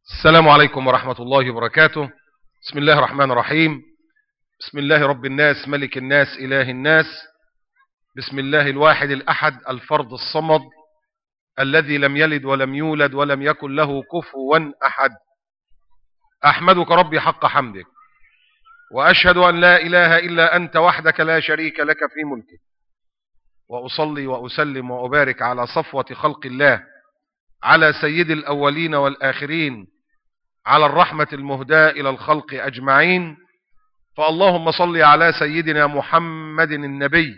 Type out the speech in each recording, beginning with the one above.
السلام عليكم ورحمة الله وبركاته بسم الله الرحمن الرحيم بسم الله رب الناس ملك الناس إله الناس بسم الله الواحد الأحد الفرد الصمد الذي لم يلد ولم يولد ولم يكن له كفوا أحد أحمدك ربي حق حمدك وأشهد أن لا إله إلا أنت وحدك لا شريك لك في ملكك وأصلي وأسلم وأبارك على صفوة خلق الله على سيد الأولين والآخرين على الرحمة المهداة إلى الخلق أجمعين فاللهم صل على سيدنا محمد النبي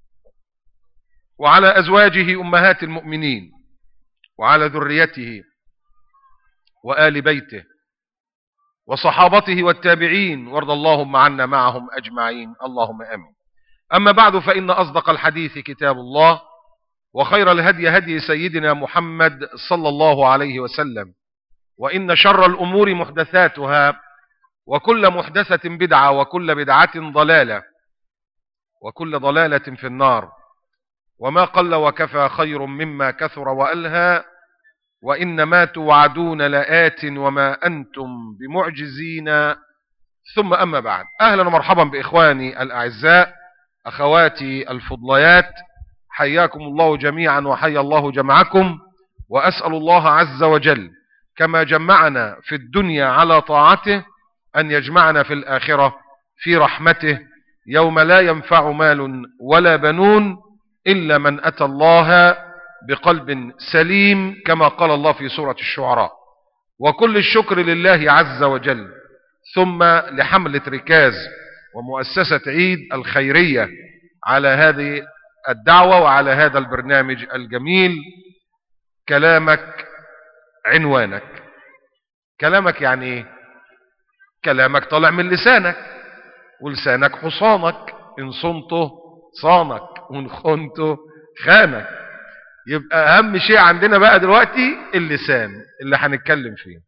وعلى أزواجه أمهات المؤمنين وعلى ذريته وآل بيته وصحابته والتابعين وارض اللهم عنا معهم أجمعين اللهم أمين أما بعد فإن أصدق الحديث كتاب الله وخير الهدي هدي سيدنا محمد صلى الله عليه وسلم وإن شر الأمور محدثاتها وكل محدثة بدعة وكل بدعة ضلالة وكل ضلالة في النار وما قل وكفى خير مما كثر وألهى وإن ما توعدون لآت وما أنتم بمعجزين ثم أما بعد أهلا ومرحبا بإخواني الأعزاء أخواتي الفضليات حياكم الله جميعا وحيا الله جمعكم وأسأل الله عز وجل كما جمعنا في الدنيا على طاعته أن يجمعنا في الآخرة في رحمته يوم لا ينفع مال ولا بنون إلا من أتى الله بقلب سليم كما قال الله في سورة الشعراء وكل الشكر لله عز وجل ثم لحملة ركاز ومؤسسة عيد الخيرية على هذه الدعوة وعلى هذا البرنامج الجميل كلامك عنوانك كلامك يعني ايه كلامك طالع من لسانك ولسانك حصانك ان صنته صانك وان خنته خانك يبقى اهم شيء عندنا بقى دلوقتي اللسان اللي هنتكلم فيه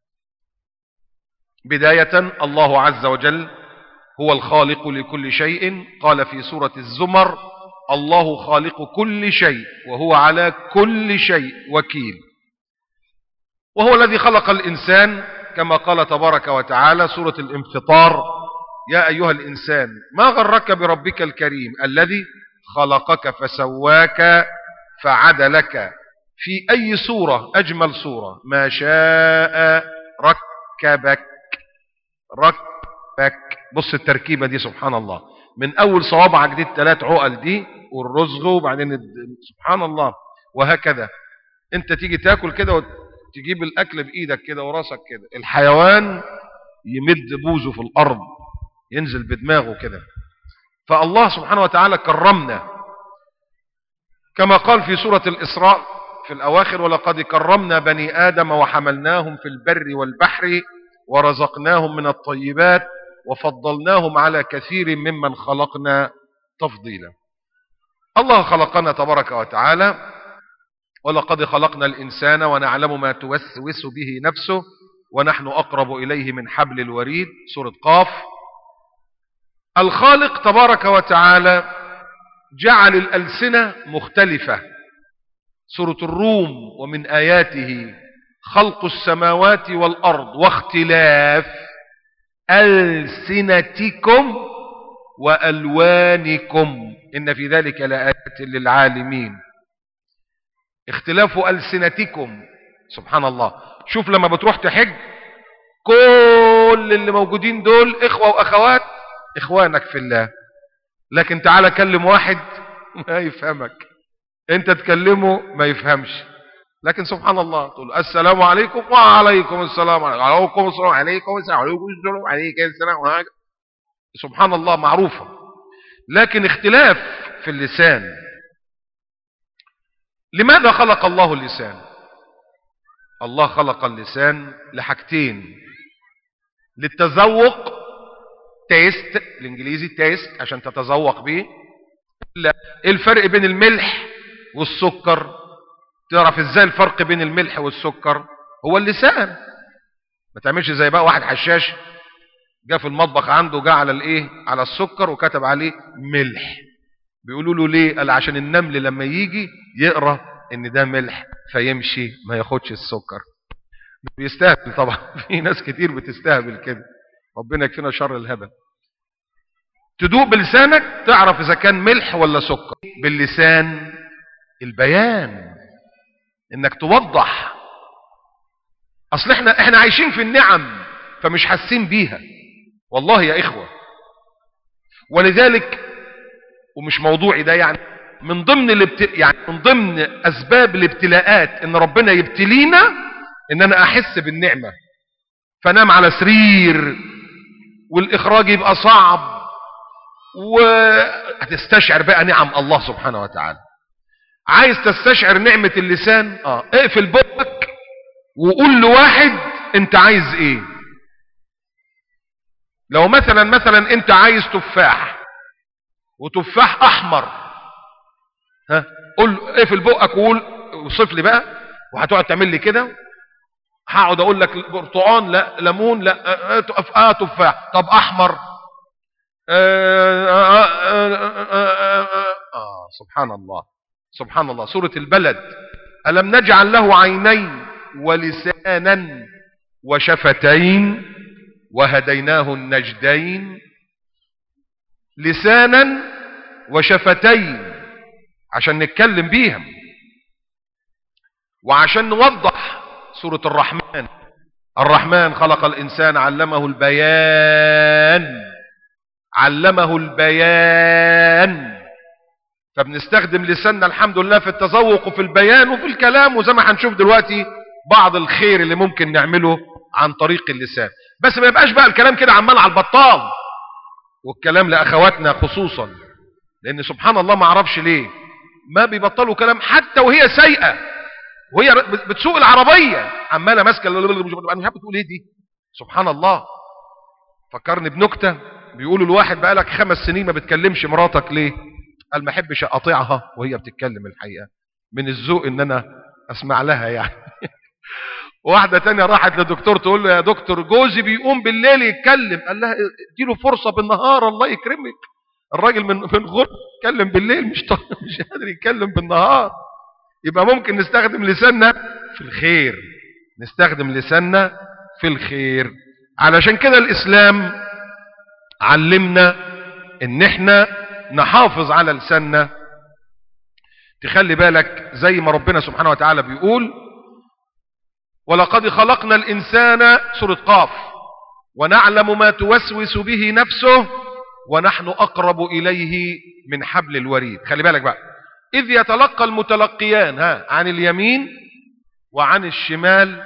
بداية الله عز وجل هو الخالق لكل شيء قال في سورة الزمر الله خالق كل شيء وهو على كل شيء وكيل وهو الذي خلق الإنسان كما قال تبارك وتعالى سورة الانفطار يا أيها الإنسان ما غرك بربك الكريم الذي خلقك فسواك فعدلك في أي صورة أجمل صورة ما شاء ركبك ركبك بص التركيبة دي سبحان الله من أول صوابعك دي الثلاث عقل دي والرزغ وبعدين سبحان الله وهكذا انت تيجي تاكل كده وتجيب الأكل بإيدك كده وراسك كده الحيوان يمد بوزه في الأرض ينزل بدماغه كده فالله سبحانه وتعالى كرمنا كما قال في سورة الإسراء في الأواخر ولقد كرمنا بني آدم وحملناهم في البر والبحر ورزقناهم من الطيبات وفضلناهم على كثير ممن خلقنا تفضيلا الله خلقنا تبارك وتعالى ولقد خلقنا الإنسان ونعلم ما توسوس به نفسه ونحن أقرب إليه من حبل الوريد سورة قاف الخالق تبارك وتعالى جعل الألسنة مختلفة سورة الروم ومن آياته خلق السماوات والأرض واختلاف ألسنتكم وألوانكم إن في ذلك لآيات للعالمين اختلاف ألسنتكم سبحان الله شوف لما بتروح تحج كل اللي موجودين دول إخوة وأخوات إخوانك في الله لكن تعالى كلم واحد ما يفهمك انت تكلمه ما يفهمش لكن سبحان الله تقول السلام عليكم وعليكم السلام عليكم السلام عليكم السلام عليكم السلام عليكم السلام سبحان الله معروفة لكن اختلاف في اللسان لماذا خلق الله اللسان الله خلق اللسان لحاجتين للتذوق تيست الانجليزي تيست عشان تتذوق بيه ايه الفرق بين الملح والسكر تعرف ازاي الفرق بين الملح والسكر هو اللسان ما تعملش زي بقى واحد حشاش جاء في المطبخ عنده جاء على الايه على السكر وكتب عليه ملح بيقولوا له ليه قال عشان النمل لما يجي يقرا ان ده ملح فيمشي ما ياخدش السكر بيستهبل طبعا في ناس كتير بتستهبل كده ربنا يكفينا شر الهبل تدوق بلسانك تعرف اذا كان ملح ولا سكر باللسان البيان انك توضح اصل احنا احنا عايشين في النعم فمش حاسين بيها والله يا اخوة ولذلك ومش موضوعي ده يعني من ضمن الابت... يعني من ضمن اسباب الابتلاءات ان ربنا يبتلينا ان انا احس بالنعمة فنام على سرير والاخراج يبقى صعب وهتستشعر بقى نعم الله سبحانه وتعالى عايز تستشعر نعمة اللسان اه اقفل بقك وقول لواحد انت عايز ايه لو مثلا مثلا انت عايز تفاح وتفاح احمر ها قول اقفل بقك وقول وصف لي بقى وهتقعد تعمل لي كده هقعد اقول لك برتقان لا ليمون لا اه, اه تفاح طب احمر آه, آه, آه, آه, آه سبحان الله سبحان الله سورة البلد ألم نجعل له عينين ولسانا وشفتين وهديناه النجدين لسانا وشفتين عشان نتكلم بيهم وعشان نوضح سورة الرحمن الرحمن خلق الإنسان علمه البيان علمه البيان فبنستخدم لساننا الحمد لله في التذوق وفي البيان وفي الكلام وزي ما هنشوف دلوقتي بعض الخير اللي ممكن نعمله عن طريق اللسان بس ما يبقاش بقى الكلام كده عمال على البطال والكلام لأخواتنا خصوصا لأن سبحان الله ما اعرفش ليه ما بيبطلوا كلام حتى وهي سيئة وهي بتسوق العربية عمالة ماسكة انا مش عارف بتقول ايه دي سبحان الله فكرني بنكتة بيقولوا الواحد بقى لك خمس سنين ما بتكلمش مراتك ليه قال ما احبش اقاطعها وهي بتتكلم الحقيقة من الذوق ان انا اسمع لها يعني واحدة تانية راحت لدكتور تقول له يا دكتور جوزي بيقوم بالليل يتكلم قال لها اديله فرصة بالنهار الله يكرمك الراجل من من غر يتكلم بالليل مش مش قادر يتكلم بالنهار يبقى ممكن نستخدم لساننا في الخير نستخدم لساننا في الخير علشان كده الاسلام علمنا ان احنا نحافظ على لساننا تخلي بالك زي ما ربنا سبحانه وتعالى بيقول ولقد خلقنا الإنسان سورة قاف ونعلم ما توسوس به نفسه ونحن أقرب إليه من حبل الوريد خلي بالك بقى إذ يتلقى المتلقيان ها عن اليمين وعن الشمال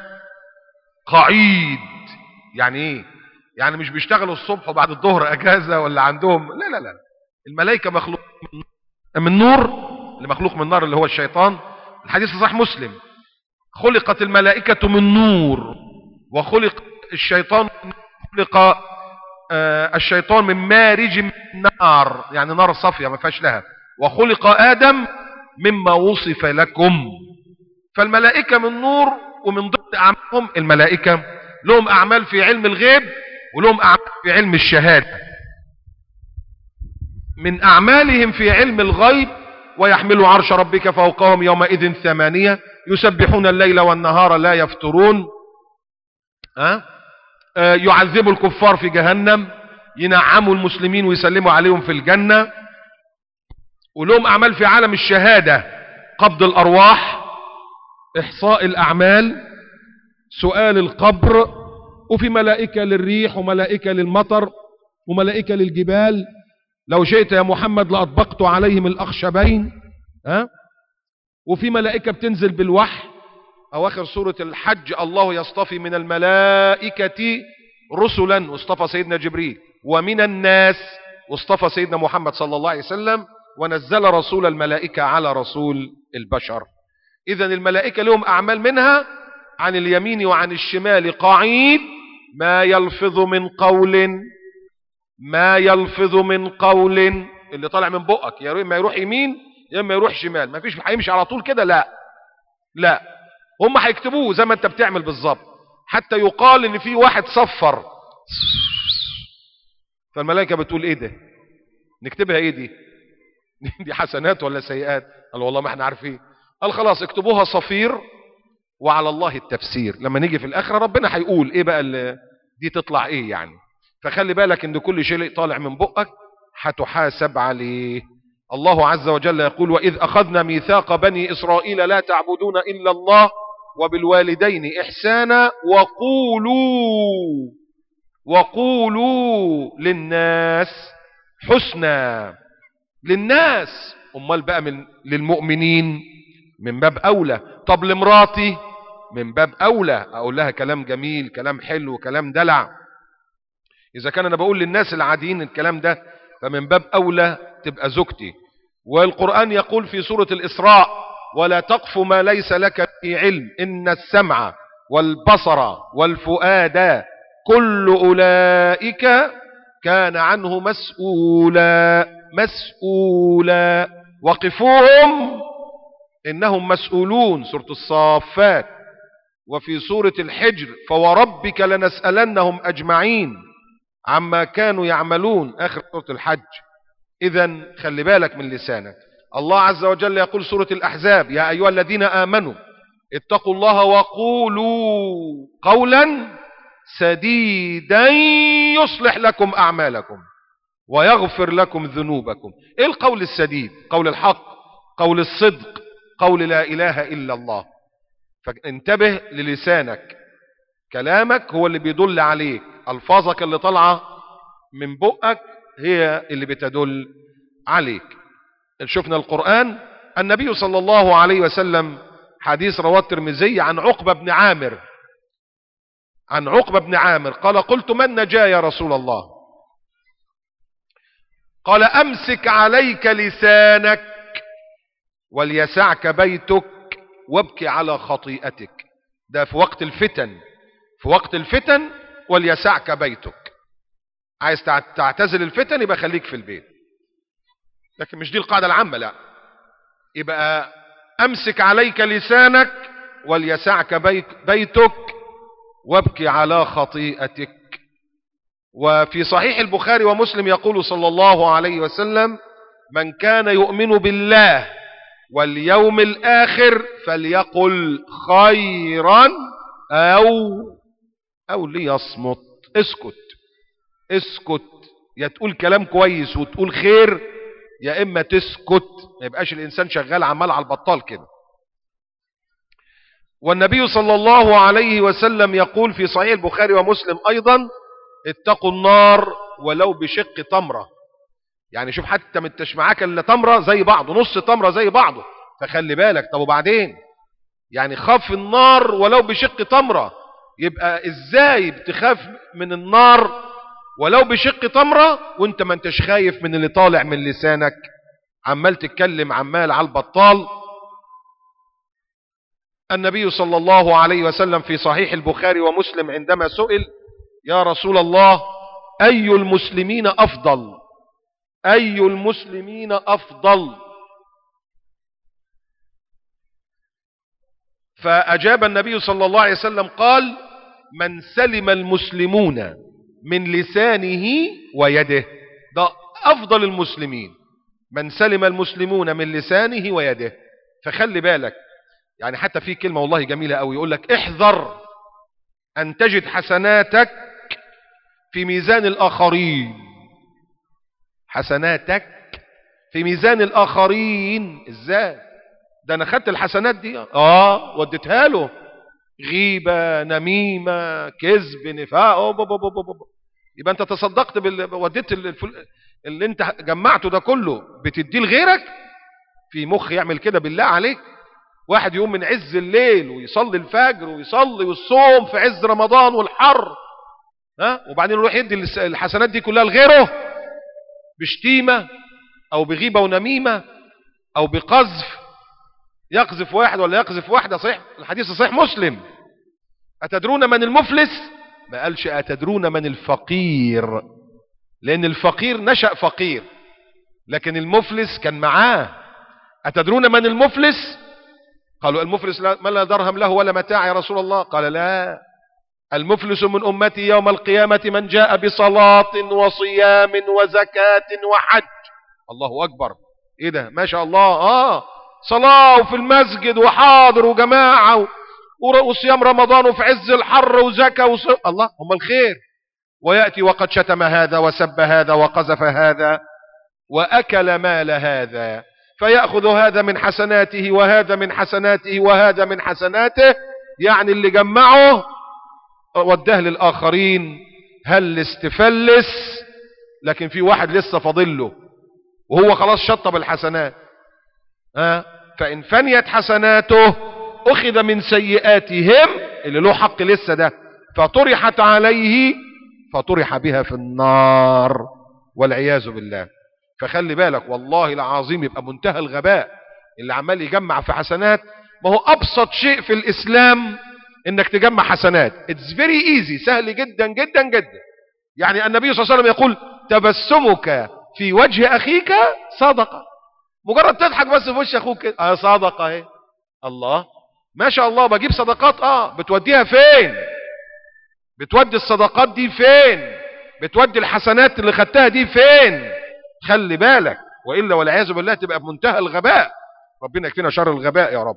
قعيد يعني ايه يعني مش بيشتغلوا الصبح وبعد الظهر اجازة ولا عندهم لا لا لا الملائكة مخلوق من نور اللي مخلوق من نار اللي هو الشيطان الحديث صحيح مسلم خلقت الملائكة من نور وخلق الشيطان خلق آه الشيطان من مارج من نار يعني نار صافية ما فيهاش لها وخلق آدم مما وصف لكم فالملائكة من نور ومن ضمن أعمالهم الملائكة لهم أعمال في علم الغيب ولهم أعمال في علم الشهادة من أعمالهم في علم الغيب ويحمل عرش ربك فوقهم يومئذ ثمانية يسبحون الليل والنهار لا يفترون أه؟ أه يعذبوا الكفار في جهنم ينعموا المسلمين ويسلموا عليهم في الجنة ولهم أعمال في عالم الشهادة قبض الأرواح إحصاء الأعمال سؤال القبر وفي ملائكة للريح وملائكة للمطر وملائكة للجبال لو شئت يا محمد لأطبقت عليهم الأخشبين ها وفي ملائكة بتنزل بالوحي أواخر سورة الحج الله يصطفي من الملائكة رسلا واصطفى سيدنا جبريل ومن الناس واصطفى سيدنا محمد صلى الله عليه وسلم ونزل رسول الملائكة على رسول البشر إذا الملائكة لهم أعمال منها عن اليمين وعن الشمال قعيد ما يلفظ من قول ما يلفظ من قول اللي طالع من بقك يا اما يروح يمين يا اما يروح شمال ما فيش هيمشي على طول كده لا لا هم هيكتبوه زي ما انت بتعمل بالظبط حتى يقال ان في واحد صفر فالملائكه بتقول ايه ده نكتبها ايه دي دي حسنات ولا سيئات قال والله ما احنا عارفين قال خلاص اكتبوها صفير وعلى الله التفسير لما نيجي في الاخره ربنا هيقول ايه بقى اللي دي تطلع ايه يعني فخلي بالك ان كل شيء طالع من بقك هتحاسب عليه الله عز وجل يقول واذ اخذنا ميثاق بني اسرائيل لا تعبدون الا الله وبالوالدين احسانا وقولوا وقولوا للناس حسنا للناس امال بقى من للمؤمنين من باب اولى طب لمراتي من باب اولى اقول لها كلام جميل كلام حلو كلام دلع اذا كان انا بقول للناس العاديين الكلام ده فمن باب اولى تبقى زوجتي والقرآن يقول في سورة الاسراء ولا تقف ما ليس لك به علم ان السمع والبصر والفؤاد كل اولئك كان عنه مسؤولا مسؤولا وقفوهم انهم مسؤولون سورة الصافات وفي سورة الحجر فوربك لنسألنهم اجمعين عما كانوا يعملون اخر سورة الحج اذا خلي بالك من لسانك الله عز وجل يقول سورة الاحزاب يا ايها الذين امنوا اتقوا الله وقولوا قولا سديدا يصلح لكم اعمالكم ويغفر لكم ذنوبكم ايه القول السديد قول الحق قول الصدق قول لا اله الا الله فانتبه للسانك كلامك هو اللي بيدل عليك الفاظك اللي طالعه من بقك هي اللي بتدل عليك شفنا القرآن النبي صلى الله عليه وسلم حديث رواه الترمذي عن عقبة بن عامر عن عقبة بن عامر قال قلت من نجا يا رسول الله قال امسك عليك لسانك وليسعك بيتك وابكي على خطيئتك ده في وقت الفتن في وقت الفتن وليسعك بيتك عايز تعتزل الفتن يبقى خليك في البيت لكن مش دي القاعدة العامة لا يبقى امسك عليك لسانك وليسعك بيتك وابكي على خطيئتك وفي صحيح البخاري ومسلم يقول صلى الله عليه وسلم من كان يؤمن بالله واليوم الآخر فليقل خيرا أو أو ليصمت اسكت اسكت يا تقول كلام كويس وتقول خير يا إما تسكت ما يبقاش الإنسان شغال عمال على البطال كده والنبي صلى الله عليه وسلم يقول في صحيح البخاري ومسلم أيضا اتقوا النار ولو بشق تمرة يعني شوف حتى ما انتش معاك الا تمرة زي بعضه نص تمرة زي بعضه فخلي بالك طب وبعدين يعني خاف النار ولو بشق تمرة يبقى ازاي بتخاف من النار ولو بشق تمرة وانت ما انتش خايف من اللي طالع من لسانك عمال تتكلم عمال على البطال النبي صلى الله عليه وسلم في صحيح البخاري ومسلم عندما سئل يا رسول الله أي المسلمين أفضل أي المسلمين أفضل فأجاب النبي صلى الله عليه وسلم قال من سلم المسلمون من لسانه ويده ده أفضل المسلمين من سلم المسلمون من لسانه ويده فخلي بالك يعني حتى في كلمة والله جميلة قوي يقول لك احذر أن تجد حسناتك في ميزان الآخرين حسناتك في ميزان الآخرين ازاي ده أنا خدت الحسنات دي آه وديتها له غيبة نميمة كذب نفاق أوه بو بو بو بو بو. يبقى أنت تصدقت بال... وديت الفل... اللي أنت جمعته ده كله بتديه لغيرك في مخ يعمل كده بالله عليك واحد يقوم من عز الليل ويصلي الفجر ويصلي والصوم في عز رمضان والحر ها وبعدين يروح يدي الحسنات دي كلها لغيره بشتيمة او بغيبة ونميمة او بقذف يقذف واحد ولا يقذف واحدة صحيح الحديث صحيح مسلم أتدرون من المفلس ما قالش أتدرون من الفقير لأن الفقير نشأ فقير لكن المفلس كان معاه أتدرون من المفلس قالوا المفلس ما لا درهم له ولا متاع يا رسول الله قال لا المفلس من أمتي يوم القيامة من جاء بصلاة وصيام وزكاة وحج الله أكبر إيه ده ما شاء الله آه صلاة وفي المسجد وحاضر وجماعة وصيام رمضان وفي عز الحر وزكاة وص... الله هم الخير ويأتي وقد شتم هذا وسب هذا وقذف هذا وأكل مال هذا فيأخذ هذا من حسناته وهذا من حسناته وهذا من حسناته يعني اللي جمعه وداه للآخرين هل استفلس لكن في واحد لسه فاضل له وهو خلاص شطب الحسنات ها فإن فنيت حسناته أخذ من سيئاتهم اللي له حق لسه ده فطرحت عليه فطرح بها في النار والعياذ بالله فخلي بالك والله العظيم يبقى منتهى الغباء اللي عمال يجمع في حسنات ما هو أبسط شيء في الإسلام انك تجمع حسنات it's very easy سهل جدا جدا جدا يعني النبي صلى الله عليه وسلم يقول تبسمك في وجه اخيك صدقة مجرد تضحك بس في وش اخوك كده اه صدقة اهي الله ما شاء الله بجيب صدقات اه بتوديها فين بتودي الصدقات دي فين بتودي الحسنات اللي خدتها دي فين خلي بالك والا والعياذ بالله تبقى بمنتهى الغباء ربنا يكفينا شر الغباء يا رب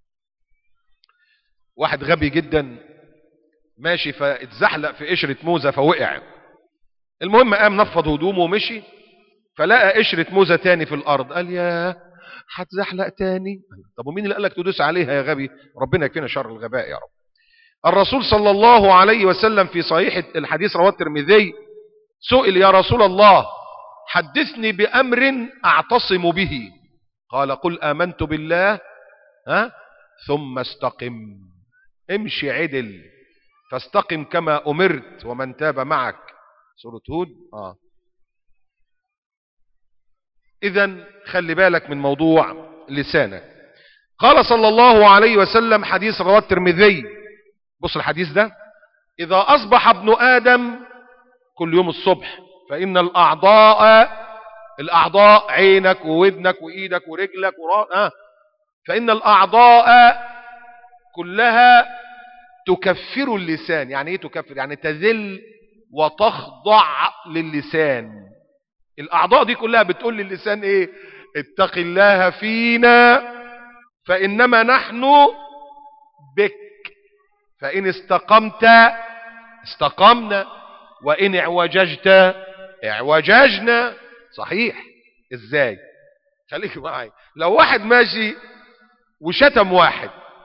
واحد غبي جدا ماشي فاتزحلق في قشرة موزة فوقع المهم قام نفض هدومه ومشي فلقى قشرة موزة تاني في الارض قال يا هتزحلق تاني طب ومين اللي قالك تدوس عليها يا غبي ربنا يكفينا شر الغباء يا رب الرسول صلى الله عليه وسلم في صحيح الحديث رواه الترمذي سئل يا رسول الله حدثني بأمر أعتصم به قال قل آمنت بالله ها ثم استقم امشي عدل فاستقم كما أمرت ومن تاب معك سورة هود آه. إذا خلي بالك من موضوع لسانك قال صلى الله عليه وسلم حديث رواه الترمذي بص الحديث ده إذا أصبح ابن آدم كل يوم الصبح فإن الأعضاء الأعضاء عينك وودنك وإيدك ورجلك ورا آه فإن الأعضاء كلها تكفر اللسان يعني ايه تكفر يعني تذل وتخضع للسان الأعضاء دي كلها بتقول للسان ايه اتق الله فينا فإنما نحن بك فإن استقمت استقمنا وإن اعوججت اعوججنا صحيح ازاي خليك معايا لو واحد ماشي وشتم واحد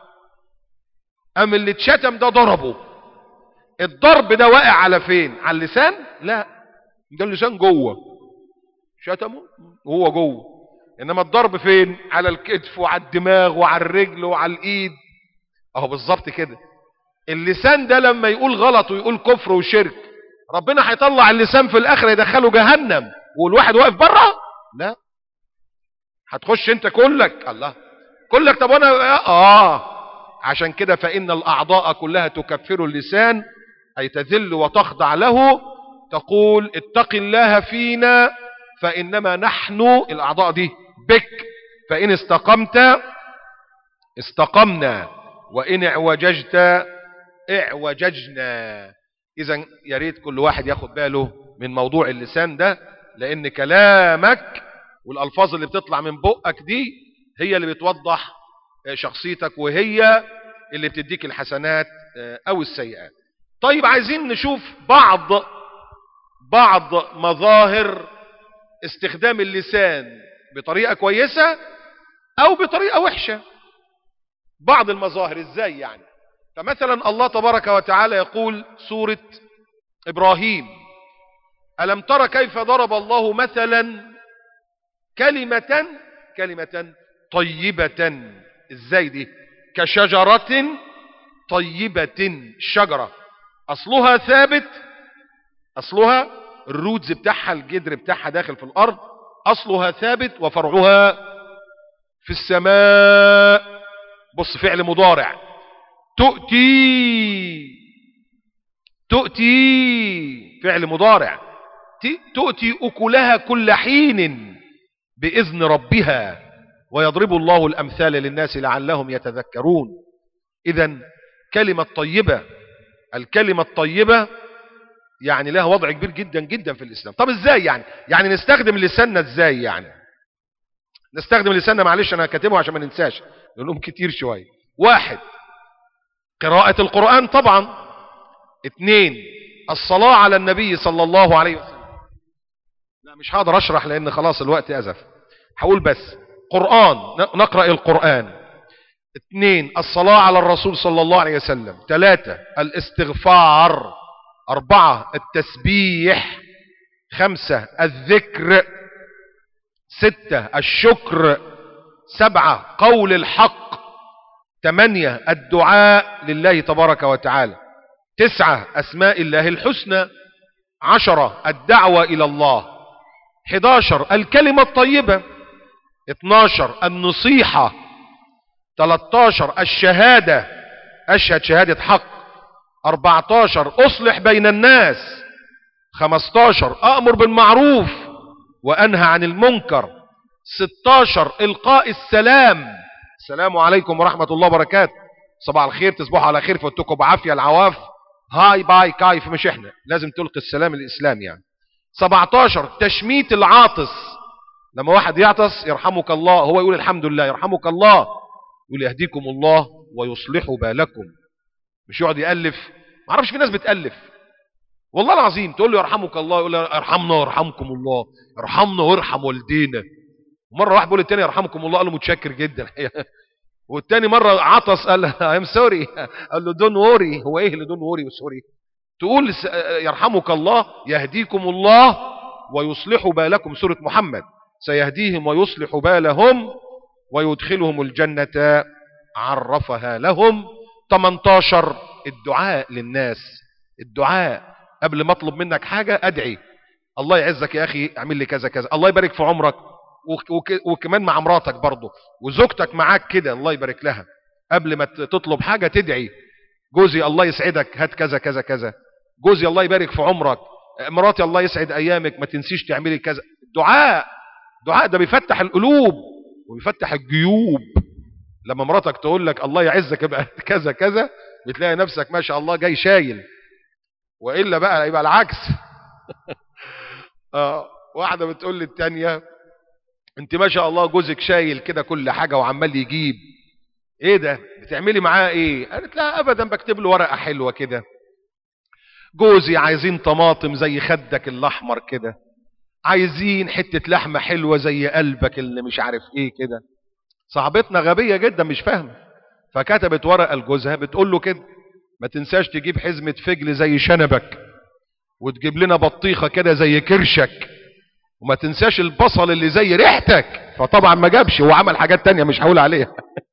ام اللي اتشتم ده ضربه الضرب ده واقع على فين على اللسان لا ده اللسان جوه شتمه وهو جوه انما الضرب فين على الكتف وعلى الدماغ وعلى الرجل وعلى الايد اهو بالظبط كده اللسان ده لما يقول غلط ويقول كفر وشرك ربنا هيطلع اللسان في الاخر يدخله جهنم والواحد واقف بره لا هتخش انت كلك الله كلك طب وانا اه عشان كده فان الاعضاء كلها تكفر اللسان اي تذل وتخضع له تقول اتق الله فينا فانما نحن الاعضاء دي بك فان استقمت استقمنا وان اعوججت اعوججنا اذا يا ريت كل واحد ياخد باله من موضوع اللسان ده لان كلامك والالفاظ اللي بتطلع من بقك دي هي اللي بتوضح شخصيتك وهي اللي بتديك الحسنات او السيئات طيب عايزين نشوف بعض بعض مظاهر استخدام اللسان بطريقة كويسة او بطريقة وحشة بعض المظاهر ازاي يعني فمثلا الله تبارك وتعالى يقول سورة ابراهيم ألم تر كيف ضرب الله مثلا كلمة كلمة طيبة ازاي دي كشجرة طيبة الشجرة اصلها ثابت اصلها الروتز بتاعها الجدر بتاعها داخل في الارض اصلها ثابت وفرعها في السماء بص فعل مضارع تؤتي تؤتي فعل مضارع تؤتي أكلها كل حين بإذن ربها ويضرب الله الأمثال للناس لعلهم يتذكرون إذا كلمة طيبة الكلمة الطيبة يعني لها وضع كبير جدا جدا في الإسلام طب إزاي يعني يعني نستخدم لساننا إزاي يعني نستخدم لساننا معلش أنا كاتبه عشان ما ننساش نقولهم كتير شوية واحد قراءة القرآن طبعا اتنين الصلاة على النبي صلى الله عليه وسلم لا مش هقدر اشرح لان خلاص الوقت ازف هقول بس قرآن نقرأ القرآن اثنين الصلاة على الرسول صلى الله عليه وسلم ثلاثة الاستغفار اربعة التسبيح خمسة الذكر ستة الشكر سبعة قول الحق ثمانية الدعاء لله تبارك وتعالى تسعة اسماء الله الحسنى عشرة الدعوة الى الله حداشر الكلمة الطيبة اتناشر النصيحة تلاتاشر الشهادة اشهد شهادة حق اربعتاشر اصلح بين الناس خمستاشر امر بالمعروف وانهى عن المنكر ستاشر القاء السلام السلام عليكم ورحمة الله وبركاته صباح الخير تصبحوا على خير فوتكم بعافية العواف هاي باي كايف مش احنا لازم تلقي السلام الاسلام يعني 17 تشميت العاطس لما واحد يعطس يرحمك الله هو يقول الحمد لله يرحمك الله يقول يهديكم الله ويصلح بالكم مش يقعد يألف ما اعرفش في ناس بتألف والله العظيم تقول له يرحمك الله يقول له ارحمنا ويرحمكم الله ارحمنا وارحم والدينا مرة واحد بيقول التاني يرحمكم الله قال له متشكر جدا والتاني مرة عطس قال له ام سوري قال له دون ووري هو ايه اللي دون ووري وسوري تقول يرحمك الله يهديكم الله ويصلح بالكم سورة محمد سيهديهم ويصلح بالهم ويدخلهم الجنة عرفها لهم 18 الدعاء للناس الدعاء قبل ما اطلب منك حاجة ادعي الله يعزك يا اخي اعمل لي كذا كذا الله يبارك في عمرك وكمان مع مراتك برضه وزوجتك معاك كده الله يبارك لها قبل ما تطلب حاجة تدعي جوزي الله يسعدك هات كذا كذا كذا جوزي الله يبارك في عمرك مراتي الله يسعد ايامك ما تنسيش تعملي كذا دعاء دعاء ده بيفتح القلوب وبيفتح الجيوب لما مراتك تقول لك الله يعزك يبقى كذا كذا بتلاقي نفسك ما شاء الله جاي شايل والا بقى يبقى العكس آه واحده بتقول للتانيه انت ما شاء الله جوزك شايل كده كل حاجه وعمال يجيب ايه ده بتعملي معاه ايه قالت لا ابدا بكتب له ورقه حلوه كده جوزي عايزين طماطم زي خدك الاحمر كده عايزين حته لحمه حلوه زي قلبك اللي مش عارف ايه كده صاحبتنا غبيه جدا مش فاهمه فكتبت ورقه لجوزها بتقول له كده ما تنساش تجيب حزمه فجل زي شنبك وتجيب لنا بطيخه كده زي كرشك وما تنساش البصل اللي زي ريحتك فطبعا ما جابش وعمل حاجات تانية مش هقول عليها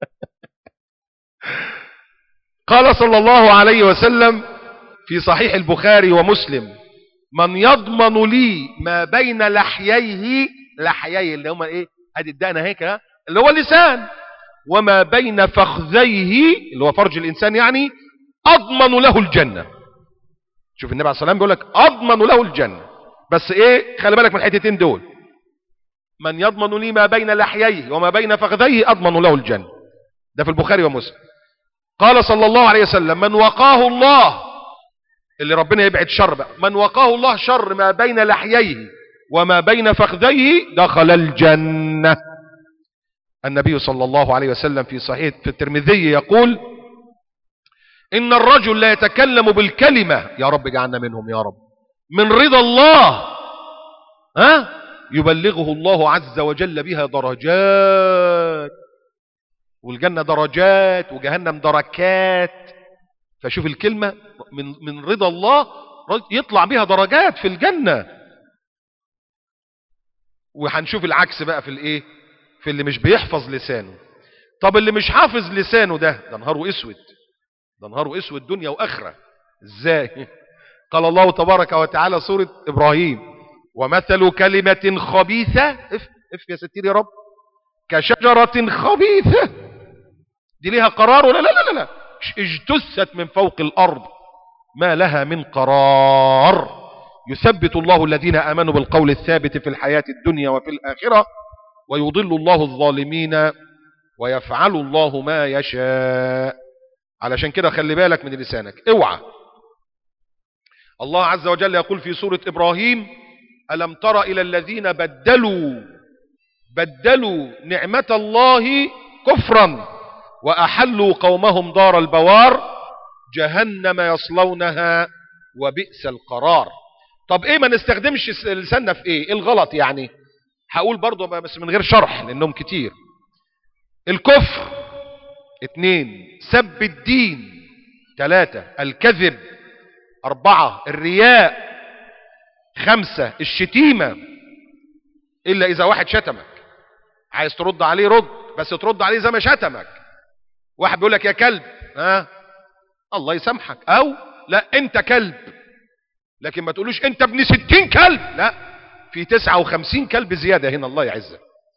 قال صلى الله عليه وسلم في صحيح البخاري ومسلم من يضمن لي ما بين لحييه لحييه اللي هم ايه ادي الدقنه هيك اللي هو اللسان وما بين فخذيه اللي هو فرج الانسان يعني اضمن له الجنه شوف النبي عليه الصلاه والسلام بيقول لك اضمن له الجنه بس ايه خلي بالك من الحتتين دول من يضمن لي ما بين لحييه وما بين فخذيه اضمن له الجنه ده في البخاري ومسلم قال صلى الله عليه وسلم من وقاه الله اللي ربنا يبعد شر بقى من وقاه الله شر ما بين لحييه وما بين فخذيه دخل الجنة النبي صلى الله عليه وسلم في صحيح في الترمذي يقول إن الرجل لا يتكلم بالكلمة يا رب جعلنا منهم يا رب من رضا الله ها يبلغه الله عز وجل بها درجات والجنة درجات وجهنم دركات فشوف الكلمة من, من رضا الله يطلع بها درجات في الجنة وهنشوف العكس بقى في الايه في اللي مش بيحفظ لسانه طب اللي مش حافظ لسانه ده ده نهاره اسود ده نهاره اسود دنيا واخره ازاي قال الله تبارك وتعالى سورة ابراهيم ومثل كلمة خبيثة اف, اف يا ستير يا رب كشجرة خبيثة دي ليها قرار ولا لا لا لا, لا. اجتثت من فوق الارض ما لها من قرار يثبت الله الذين امنوا بالقول الثابت في الحياة الدنيا وفي الاخرة ويضل الله الظالمين ويفعل الله ما يشاء علشان كده خلي بالك من لسانك اوعى الله عز وجل يقول في سورة ابراهيم الم تر الى الذين بدلوا بدلوا نعمة الله كفرا واحلوا قومهم دار البوار جهنم يصلونها وبئس القرار طب ايه ما نستخدمش لساننا في ايه ايه الغلط يعني هقول برضو بس من غير شرح لانهم كتير الكفر اتنين سب الدين تلاتة الكذب اربعة الرياء خمسة الشتيمة الا اذا واحد شتمك عايز ترد عليه رد بس ترد عليه زي ما شتمك واحد بيقول لك يا كلب ها الله يسامحك او لا انت كلب لكن ما تقولوش انت ابن ستين كلب لا في تسعة وخمسين كلب زيادة هنا الله يعزك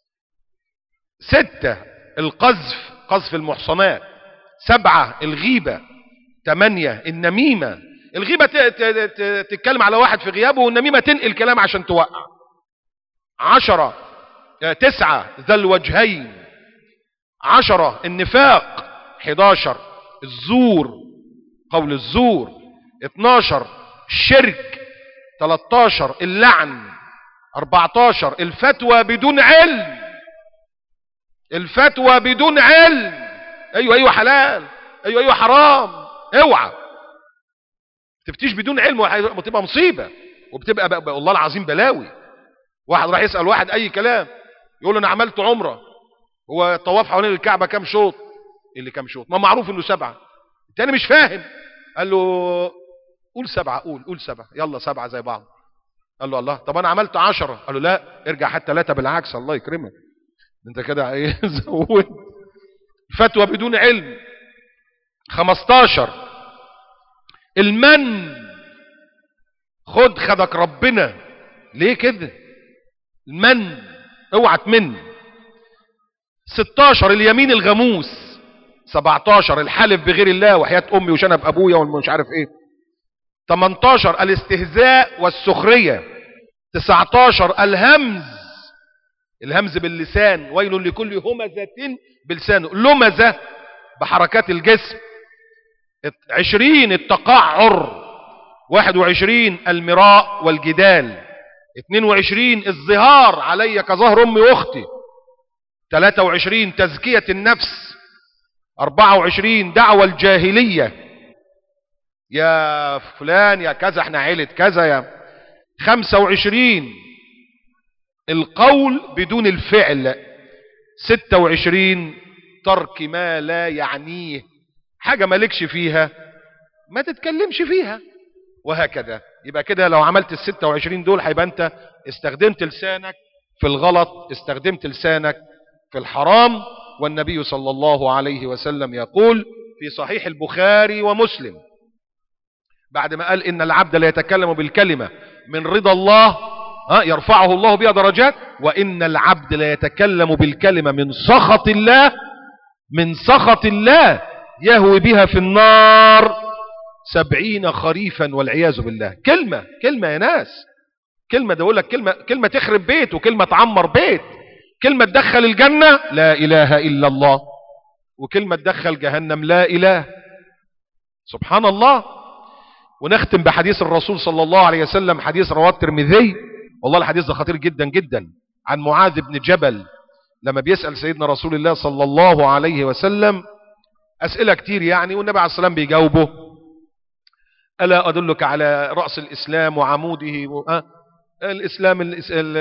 ستة القذف قذف المحصنات سبعة الغيبة ثمانية النميمة الغيبة تتكلم على واحد في غيابه والنميمة تنقل كلام عشان توقع عشرة تسعة ذا الوجهين عشرة النفاق حداشر الزور قول الزور اتناشر الشرك تلاتاشر اللعن اربعتاشر الفتوى بدون علم الفتوى بدون علم ايوه ايوه حلال ايوه ايوه حرام اوعى تفتيش بدون علم وتبقى مصيبة وبتبقى بقى بقى الله العظيم بلاوي واحد راح يسأل واحد اي كلام يقول له انا عملت عمرة هو الطواف حوالين الكعبة كام شوط اللي كام شوط ما معروف انه سبعة التاني مش فاهم قال له قول سبعة قول قول سبعة يلا سبعة زي بعض قال له الله طب انا عملت عشرة قال له لا ارجع حتى ثلاثة بالعكس الله يكرمك انت كده ايه زود فتوى بدون علم خمستاشر المن خد خدك ربنا ليه كده المن اوعى تمن 16 اليمين الغموس 17 الحلف بغير الله وحياة امي وشنب ابويا ومش عارف ايه 18 الاستهزاء والسخرية 19 الهمز الهمز باللسان ويل لكل همزة بلسانه لمزة بحركات الجسم 20 التقعر 21 المراء والجدال 22 الظهار علي كظهر امي واختي 23 تزكية النفس 24 دعوة الجاهلية يا فلان يا كذا احنا عيلة كذا يا 25 القول بدون الفعل 26 ترك ما لا يعنيه حاجة مالكش فيها ما تتكلمش فيها وهكذا يبقى كده لو عملت ال 26 دول هيبقى انت استخدمت لسانك في الغلط استخدمت لسانك في الحرام والنبي صلى الله عليه وسلم يقول في صحيح البخاري ومسلم بعد ما قال ان العبد لا يتكلم بالكلمة من رضا الله يرفعه الله بها درجات وان العبد لا يتكلم بالكلمة من سخط الله من سخط الله يهوي بها في النار سبعين خريفا والعياذ بالله كلمة كلمة يا ناس كلمة ده اقول لك كلمة كلمة تخرب بيت وكلمة تعمر بيت كلمة تدخل الجنة لا اله الا الله وكلمة تدخل جهنم لا اله سبحان الله ونختم بحديث الرسول صلى الله عليه وسلم حديث رواه الترمذي والله الحديث ده خطير جدا جدا عن معاذ بن جبل لما بيسأل سيدنا رسول الله صلى الله عليه وسلم أسئلة كتير يعني والنبي عليه السلام بيجاوبه ألا أدلك على رأس الإسلام وعموده و... أه؟ الإسلام الإس... ال...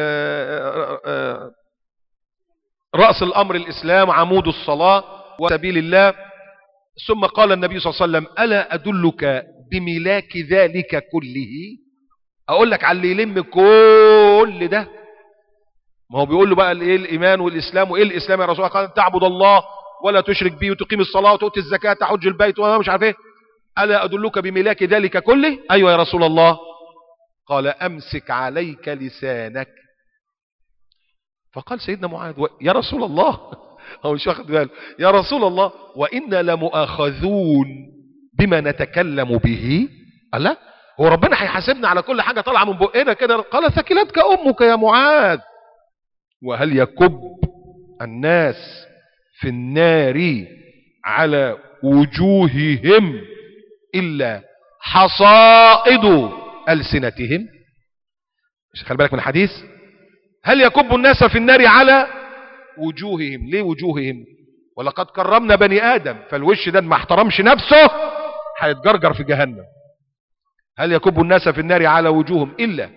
رأس الأمر الإسلام عمود الصلاة وسبيل الله ثم قال النبي صلى الله عليه وسلم ألا أدلك بملاك ذلك كله أقول لك على اللي يلم كل ده ما هو بيقول له بقى ايه الإيمان والإسلام وإيه الإسلام يا رسول الله قال تعبد الله ولا تشرك به وتقيم الصلاة وتؤتي الزكاة تحج البيت وما مش عارف ايه ألا أدلك بملاك ذلك كله أيوة يا رسول الله قال أمسك عليك لسانك فقال سيدنا معاذ يا رسول الله هو مش واخد باله يا رسول الله وإنا لمؤاخذون بما نتكلم به ألا هو ربنا هيحاسبنا على كل حاجة طالعة من بقنا كده قال ثكلتك أمك يا معاذ وهل يكب الناس في النار على وجوههم إلا حصائد ألسنتهم خلي بالك من الحديث هل يكب الناس في النار على وجوههم ليه وجوههم ولقد كرمنا بني آدم فالوش ده ما احترمش نفسه هيتجرجر في جهنم هل يكب الناس في النار على وجوههم إلا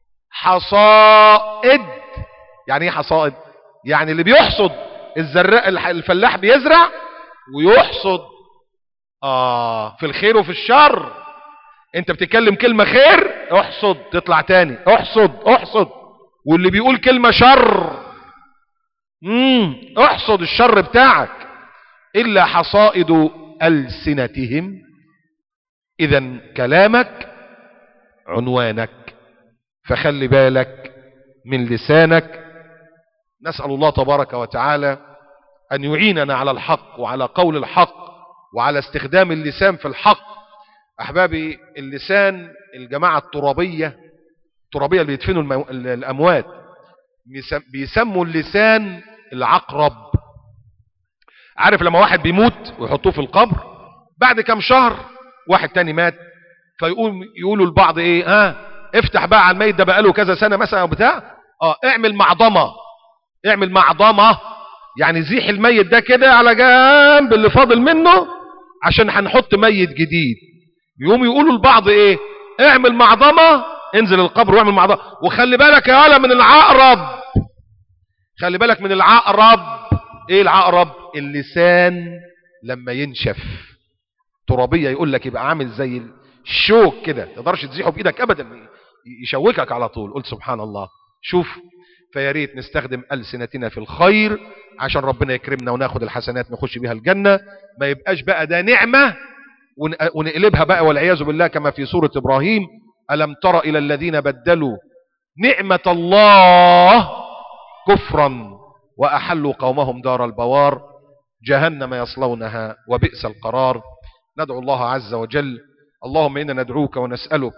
حصائد يعني ايه حصائد يعني اللي بيحصد الزراء الفلاح بيزرع ويحصد آه في الخير وفي الشر انت بتتكلم كلمة خير احصد تطلع تاني احصد احصد واللي بيقول كلمة شر مم. احصد الشر بتاعك الا حصائد السنتهم اذا كلامك عنوانك فخلي بالك من لسانك نسأل الله تبارك وتعالى ان يعيننا على الحق وعلى قول الحق وعلى استخدام اللسان في الحق احبابي اللسان الجماعة الترابية الترابية اللي يدفنوا المو... الاموات بيسموا اللسان العقرب عارف لما واحد بيموت ويحطوه في القبر بعد كم شهر واحد تاني مات فيقول يقولوا البعض ايه ها افتح بقى على الميت ده بقاله كذا سنة مثلا او بتاع اه اعمل معضمة اعمل معضمة يعني زيح الميت ده كده على جنب اللي فاضل منه عشان هنحط ميت جديد يقوم يقولوا البعض ايه اعمل معضمة انزل القبر واعمل معضمة وخلي بالك يا ولا من العقرب خلي بالك من العقرب ايه العقرب اللسان لما ينشف ترابية يقول لك يبقى عامل زي الشوك كده تقدرش تزيحه بايدك ابدا يشوكك على طول قلت سبحان الله شوف فيا ريت نستخدم ألسنتنا في الخير عشان ربنا يكرمنا وناخد الحسنات نخش بها الجنة ما يبقاش بقى ده نعمة ونقلبها بقى والعياذ بالله كما في سورة إبراهيم ألم تر إلى الذين بدلوا نعمة الله كفرا وأحلوا قومهم دار البوار جهنم يصلونها وبئس القرار ندعو الله عز وجل اللهم إنا ندعوك ونسألك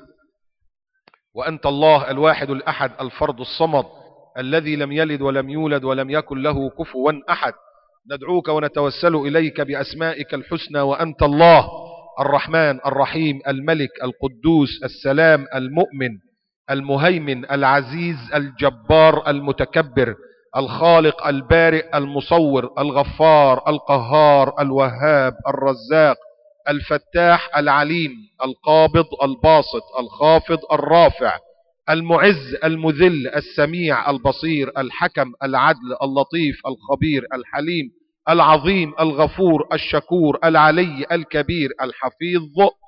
وأنت الله الواحد الأحد الفرد الصمد الذي لم يلد ولم يولد ولم يكن له كفوا أحد ندعوك ونتوسل إليك بأسمائك الحسنى وأنت الله الرحمن الرحيم الملك القدوس السلام المؤمن المهيمن العزيز الجبار المتكبر الخالق البارئ المصور الغفار القهار الوهاب الرزاق الفتاح العليم القابض الباسط الخافض الرافع المعز المذل السميع البصير الحكم العدل اللطيف الخبير الحليم العظيم الغفور الشكور العلي الكبير الحفيظ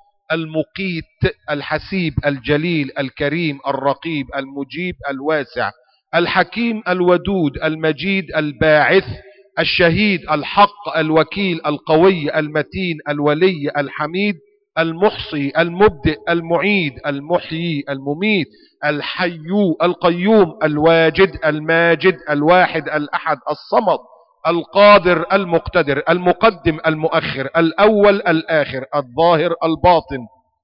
المقيت الحسيب الجليل الكريم الرقيب المجيب الواسع الحكيم الودود المجيد الباعث الشهيد الحق الوكيل القوي المتين الولي الحميد المحصي المبدئ المعيد المحيي المميت الحي القيوم الواجد الماجد الواحد الأحد الصمد القادر المقتدر المقدم المؤخر الأول الآخر الظاهر الباطن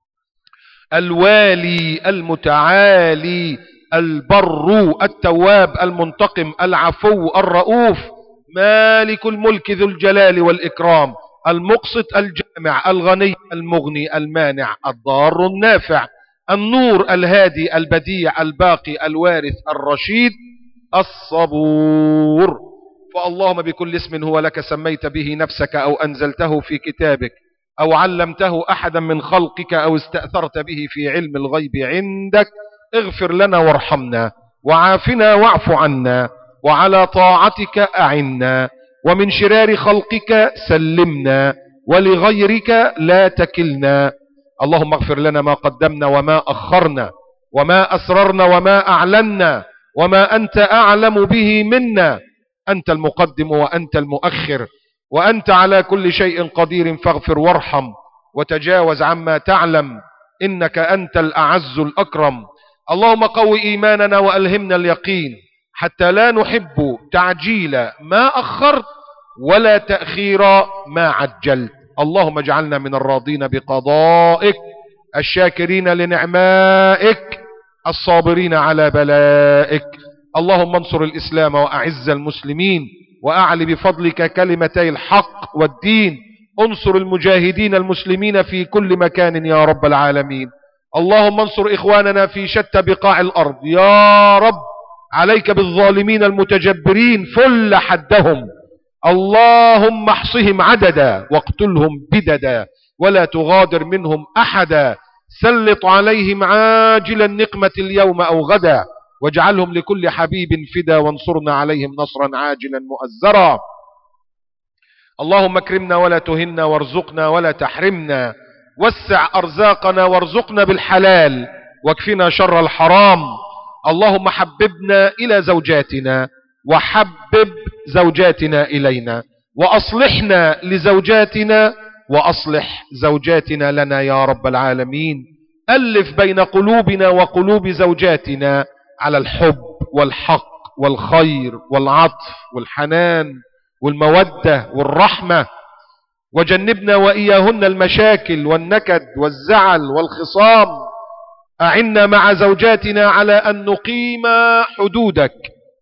الوالي المتعالي البر التواب المنتقم العفو الرؤوف مالك الملك ذو الجلال والإكرام المقسط الجامع الغني المغني المانع الضار النافع النور الهادي البديع الباقي الوارث الرشيد الصبور فاللهم بكل اسم هو لك سميت به نفسك أو أنزلته في كتابك أو علمته أحدا من خلقك أو استأثرت به في علم الغيب عندك اغفر لنا وارحمنا وعافنا واعف عنا وعلى طاعتك أعنا ومن شرار خلقك سلمنا ولغيرك لا تكلنا اللهم اغفر لنا ما قدمنا وما أخرنا وما أسررنا وما أعلنا وما أنت أعلم به منا أنت المقدم وأنت المؤخر وأنت على كل شيء قدير فاغفر وارحم وتجاوز عما تعلم إنك أنت الأعز الأكرم اللهم قو إيماننا وألهمنا اليقين حتى لا نحب تعجيل ما أخرت ولا تأخير ما عجلت اللهم اجعلنا من الراضين بقضائك الشاكرين لنعمائك الصابرين على بلائك اللهم انصر الإسلام وأعز المسلمين وأعل بفضلك كلمتي الحق والدين انصر المجاهدين المسلمين في كل مكان يا رب العالمين اللهم انصر إخواننا في شتى بقاع الأرض يا رب عليك بالظالمين المتجبرين فل حدهم اللهم احصهم عددا واقتلهم بددا ولا تغادر منهم أحدا سلط عليهم عاجلا نقمة اليوم أو غدا واجعلهم لكل حبيب فدا وانصرنا عليهم نصرا عاجلا مؤزرا اللهم اكرمنا ولا تهنا وارزقنا ولا تحرمنا وسع أرزاقنا وارزقنا بالحلال واكفنا شر الحرام اللهم حببنا إلى زوجاتنا وحبب زوجاتنا إلينا وأصلحنا لزوجاتنا وأصلح زوجاتنا لنا يا رب العالمين ألف بين قلوبنا وقلوب زوجاتنا على الحب والحق والخير والعطف والحنان والمودة والرحمة وجنبنا وإياهن المشاكل والنكد والزعل والخصام أعنا مع زوجاتنا على أن نقيم حدودك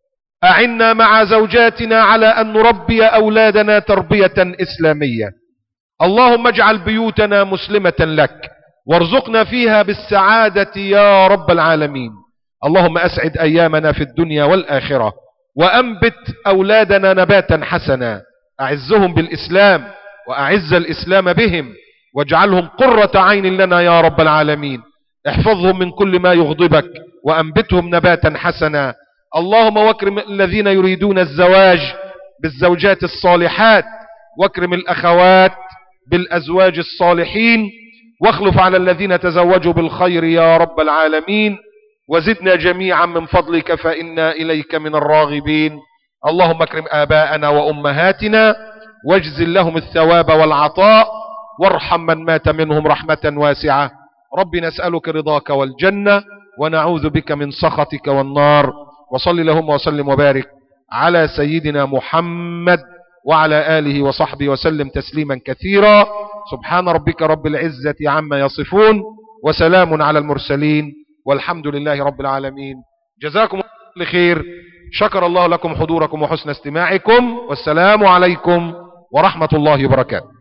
أعنا مع زوجاتنا على أن نربي أولادنا تربية إسلامية اللهم اجعل بيوتنا مسلمة لك وارزقنا فيها بالسعادة يا رب العالمين اللهم أسعد أيامنا في الدنيا والآخرة وأنبت أولادنا نباتا حسنا أعزهم بالإسلام وأعز الإسلام بهم واجعلهم قرة عين لنا يا رب العالمين احفظهم من كل ما يغضبك وأنبتهم نباتا حسنا اللهم واكرم الذين يريدون الزواج بالزوجات الصالحات واكرم الأخوات بالأزواج الصالحين واخلف على الذين تزوجوا بالخير يا رب العالمين وزدنا جميعا من فضلك فإنا إليك من الراغبين اللهم اكرم آباءنا وأمهاتنا واجزل لهم الثواب والعطاء وارحم من مات منهم رحمة واسعة رب نسألك رضاك والجنة ونعوذ بك من سخطك والنار وصل لهم وسلم وبارك على سيدنا محمد وعلى آله وصحبه وسلم تسليما كثيرا سبحان ربك رب العزة عما يصفون وسلام على المرسلين والحمد لله رب العالمين جزاكم الله خير شكر الله لكم حضوركم وحسن استماعكم والسلام عليكم ورحمة الله وبركاته